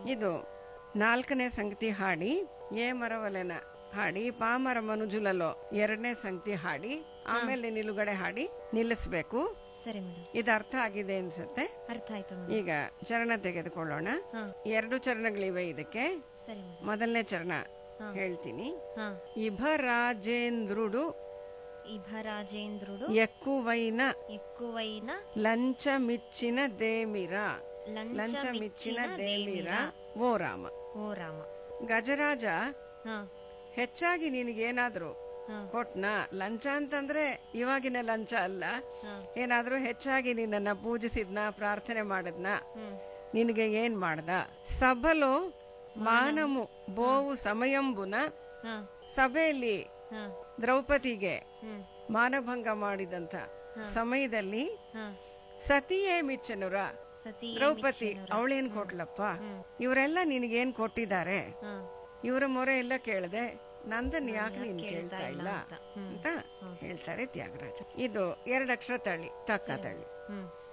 ಇದು ನಾಲ್ಕನೇ ಸಂಗತಿ ಹಾಡಿ ಏ ಮರವಲೆನ ಹಾಡಿ ಪಾಮರ ಮನುಜುಲಲೋ ಎರಡನೇ ಸಂಗತಿ ಹಾಡಿ ಆಮೇಲೆ ನಿಲುಗಡೆ ಹಾಡಿ ನಿಲ್ಲಿಸ್ಬೇಕು ಸರಿ ಮೇಡಮ್ ಇದು ಅರ್ಥ ಆಗಿದೆ ಅನ್ಸುತ್ತೆ ಅರ್ಥ ಆಯ್ತು ಮೇಡಮ್ ಈಗ ಚರಣ ತೆಗೆದುಕೊಳ್ಳೋಣ ಹಾ ಎರಡು ಚರಣಗಳಿವೆ ಇದಕ್ಕೆ ಸರಿ ಮೇಡಮ್ ಮೊದಲನೇ ಚರಣ ಹಾ. ಹೇಳ್ತೀನಿ ಹಾ ಇಭರಾಜೇಂದ್ರುಡು ಇಭರಾಜೇಂದ್ರುಡು ఎక్కువైన ఎక్కువైన లంచమిచ్చిన దేమిర లంచమిచ్చిన లంచమిచ్చిన ದೇಮಿರ ದೇಮಿರ ಓ ರಾಮ ಓ ರಾಮ ಗಜರಾಜ ಹಾ ಹೆಚ್ಚಾಗಿ ನಿನಗೇನಾದ್ರೂ ಹಾ ಕೊಟ್ನ ಲಂಚ ಅಂತಂದ್ರೆ ಇವಾಗಿನ ಲಂಚ ಅಲ್ಲ ಹಾ ಏನಾದ್ರೂ ಹೆಚ್ಚಾಗಿ ನಿನ್ನನ್ನ ಪೂಜಿಸಿದ್ನ ಪ್ರಾರ್ಥನೆ ಮಾಡದ್ನ ಹ್ಮ್ ನಿನಗೆ ಏನ್ ಮಾಡ್ದ ಸಭಲು ಮಾನಮು ಬೋವು ಸಮಯಂಬುನ ಹಾ ಸಭೆಯಲ್ಲಿ ಹಾ ದ್ರೌಪದಿಗೆ ಹ್ಮ್ ಮಾನಭಂಗ ಮಾಡಿದಂತ ಸಮಯದಲ್ಲಿ ಹಾ ಸತಿಯೇ ಮಿಚ್ಚನುರ ಸತಿ ದ್ರೌಪದಿ ಅವಳೇನ್ ಕೊಟ್ಲಪ್ಪ ಇವರೆಲ್ಲ ನಿನಗೇನ್ ಕೊಟ್ಟಿದ್ದಾರೆ ಹಾ ಇವರ ಮೊರೆ ಎಲ್ಲ ಕೇಳದೆ ನಂದನ್ ಯಾಕೆ ನೀನ್ ಕೇಳ್ತಾ ಕೇಳ್ತಾ ಇಲ್ಲ ಇಲ್ಲ ಅಂತ. ಹ್ಮ್. ಅಂತ ಹೇಳ್ತಾರೆ ತ್ಯಾಗರಾಜ ಇದು ಎರಡಕ್ಷರ ತಳಿ ತಕ್ಕ ತಳಿ ಹ್ಮ್